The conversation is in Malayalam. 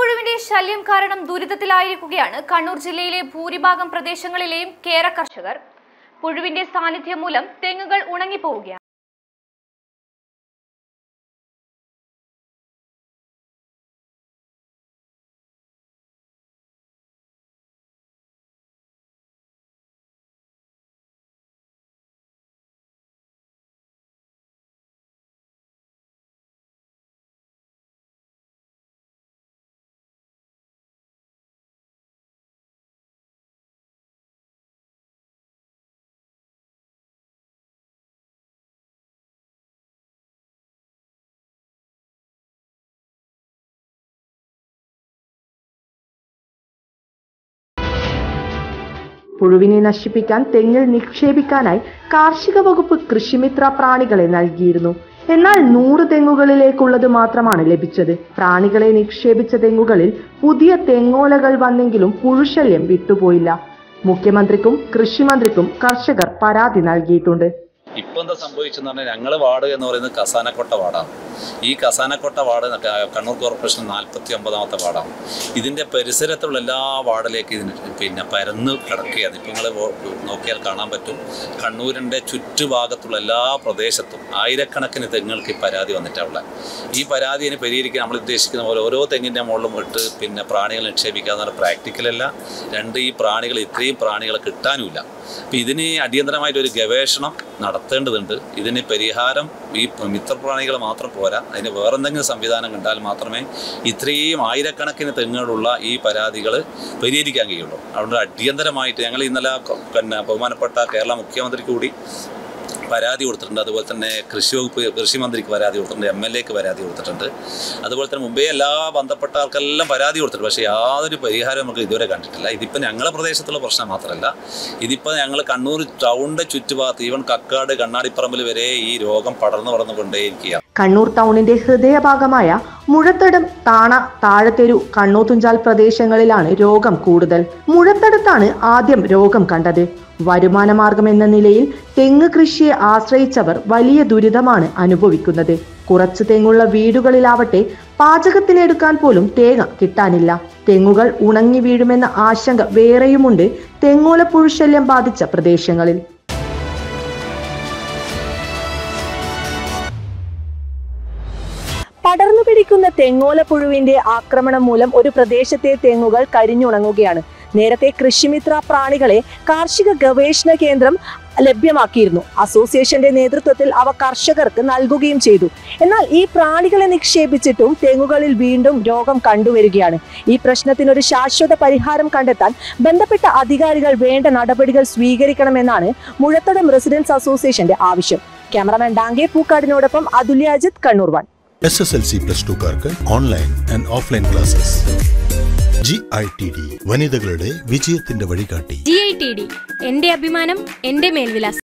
പുഴുവിന്റെ ശല്യം കാരണം ദുരിതത്തിലായിരിക്കുകയാണ് കണ്ണൂർ ജില്ലയിലെ ഭൂരിഭാഗം പ്രദേശങ്ങളിലെയും കേര കർഷകർ പുഴുവിന്റെ സാന്നിധ്യം മൂലം തെങ്ങുകൾ ഉണങ്ങിപ്പോവുകയാണ് പുഴുവിനെ നശിപ്പിക്കാൻ തെങ്ങിൽ നിക്ഷേപിക്കാനായി കാർഷിക വകുപ്പ് കൃഷിമിത്ര പ്രാണികളെ നൽകിയിരുന്നു എന്നാൽ നൂറ് തെങ്ങുകളിലേക്കുള്ളത് മാത്രമാണ് ലഭിച്ചത് പ്രാണികളെ നിക്ഷേപിച്ച തെങ്ങുകളിൽ പുതിയ തെങ്ങോലകൾ വന്നെങ്കിലും പുഴുശല്യം വിട്ടുപോയില്ല മുഖ്യമന്ത്രിക്കും കൃഷിമന്ത്രിക്കും കർഷകർ പരാതി നൽകിയിട്ടുണ്ട് ഇപ്പം എന്താ സംഭവിച്ചെന്ന് പറഞ്ഞാൽ ഞങ്ങളെ വാർഡ് എന്ന് പറയുന്നത് കസാനക്കൊട്ട വാർഡാണ് ഈ കസാനക്കൊട്ട വാർഡ് ക- കണ്ണൂർ കോർപ്പറേഷൻ നാൽപ്പത്തി ഒമ്പതാമത്തെ വാർഡാണ് ഇതിൻ്റെ പരിസരത്തുള്ള എല്ലാ വാർഡിലേക്ക് ഇതിന് പിന്നെ പരന്ന് കിടക്കുകയാണ് ഇപ്പം നിങ്ങൾ നോക്കിയാൽ കാണാൻ പറ്റും കണ്ണൂരിൻ്റെ ചുറ്റുഭാഗത്തുള്ള എല്ലാ പ്രദേശത്തും ആയിരക്കണക്കിന് തെങ്ങുകൾക്ക് ഈ പരാതി വന്നിട്ടുള്ള ഈ പരാതിയെ പരിഹരിക്കാൻ നമ്മൾ ഉദ്ദേശിക്കുന്ന പോലെ ഓരോ തെങ്ങിൻ്റെ മുകളിലും ഇട്ട് പിന്നെ പ്രാണികൾ നിക്ഷേപിക്കുക എന്ന് പറഞ്ഞാൽ പ്രാക്ടിക്കലല്ല രണ്ട് ഈ പ്രാണികൾ ഇത്രയും പ്രാണികളെ കിട്ടാനുമില്ല അപ്പം ഇതിന് അടിയന്തരമായിട്ട് ഒരു ഗവേഷണം നടത്തേണ്ടതുണ്ട് ഇതിന് പരിഹാരം ഈ മിത്രപ്രാണികൾ മാത്രം പോരാ അതിന് വേറെ എന്തെങ്കിലും സംവിധാനം കണ്ടാൽ മാത്രമേ ഇത്രയും ആയിരക്കണക്കിന് തെങ്ങുകളുള്ള ഈ പരാതികൾ പരിഹരിക്കാൻ കഴിയുള്ളൂ അതുകൊണ്ട് അടിയന്തരമായിട്ട് ഞങ്ങൾ ഇന്നലെ ക- പിന്നെ ബഹുമാനപ്പെട്ട കേരള മുഖ്യമന്ത്രിക്ക് കൂടി പരാതി കൊടുത്തിട്ടുണ്ട് അതുപോലെ തന്നെ കൃഷി വകുപ്പ് കൃഷി മന്ത്രിക്ക് പരാതി കൊടുത്തിട്ടുണ്ട് എം എൽ എക്ക് പരാതി കൊടുത്തിട്ടുണ്ട് അതുപോലെ തന്നെ മുമ്പേ എല്ലാ ബന്ധപ്പെട്ട ആൾക്കെല്ലാം പരാതി കൊടുത്തിട്ടുണ്ട് പക്ഷേ യാതൊരു പരിഹാരം നമുക്ക് ഇതുവരെ കണ്ടിട്ടില്ല ഇതിപ്പോൾ ഞങ്ങളുടെ പ്രദേശത്തുള്ള പ്രശ്നം മാത്രമല്ല ഇതിപ്പോൾ ഞങ്ങൾ കണ്ണൂർ ടൗണിൻ്റെ ചുറ്റുഭാഗത്ത് ഈവൻ കക്കാട് കണ്ണാടിപ്പറമ്പിൽ വരെ ഈ രോഗം പടർന്നു പടർന്നു കൊണ്ടേയിരിക്കുകയാണ് കണ്ണൂർ ടൗണിന്റെ ഹൃദയഭാഗമായ മുഴത്തടം താണ താഴത്തെരു കണ്ണൂത്തുഞ്ചാൽ പ്രദേശങ്ങളിലാണ് രോഗം കൂടുതൽ മുഴത്തടത്താണ് ആദ്യം രോഗം കണ്ടത് വരുമാന മാർഗം എന്ന നിലയിൽ തെങ്ങ് കൃഷിയെ ആശ്രയിച്ചവർ വലിയ ദുരിതമാണ് അനുഭവിക്കുന്നത് കുറച്ച് തെങ്ങുള്ള വീടുകളിലാവട്ടെ പാചകത്തിനെടുക്കാൻ പോലും തേങ്ങ കിട്ടാനില്ല തെങ്ങുകൾ ഉണങ്ങി വീഴുമെന്ന ആശങ്ക വേറെയുമുണ്ട് തെങ്ങോല പുഴുശല്യം ബാധിച്ച പ്രദേശങ്ങളിൽ പടർന്നു പിടിക്കുന്ന തെങ്ങോല പുഴുവിന്റെ ആക്രമണം മൂലം ഒരു പ്രദേശത്തെ തെങ്ങുകൾ കരിഞ്ഞുണങ്ങുകയാണ് നേരത്തെ കൃഷിമിത്ര പ്രാണികളെ കാർഷിക ഗവേഷണ കേന്ദ്രം ലഭ്യമാക്കിയിരുന്നു അസോസിയേഷന്റെ നേതൃത്വത്തിൽ അവ കർഷകർക്ക് നൽകുകയും ചെയ്തു എന്നാൽ ഈ പ്രാണികളെ നിക്ഷേപിച്ചിട്ടും തെങ്ങുകളിൽ വീണ്ടും രോഗം കണ്ടുവരികയാണ് ഈ പ്രശ്നത്തിനൊരു ശാശ്വത പരിഹാരം കണ്ടെത്താൻ ബന്ധപ്പെട്ട അധികാരികൾ വേണ്ട നടപടികൾ സ്വീകരിക്കണമെന്നാണ് മുഴത്തടം റെസിഡൻസ് അസോസിയേഷന്റെ ആവശ്യം ക്യാമറമാൻ ഡാങ്കെ പൂക്കാടിനോടൊപ്പം Athulya Ajith Kannur one S S L C plus ടുക്കാർക്ക് online and offline classes G I T D വനിതകളുടെ വിജയത്തിന്റെ വഴികാട്ടി ജി ഐ ടി ഡി എന്റെ അഭിമാനം എന്റെ മേൽവിലാസം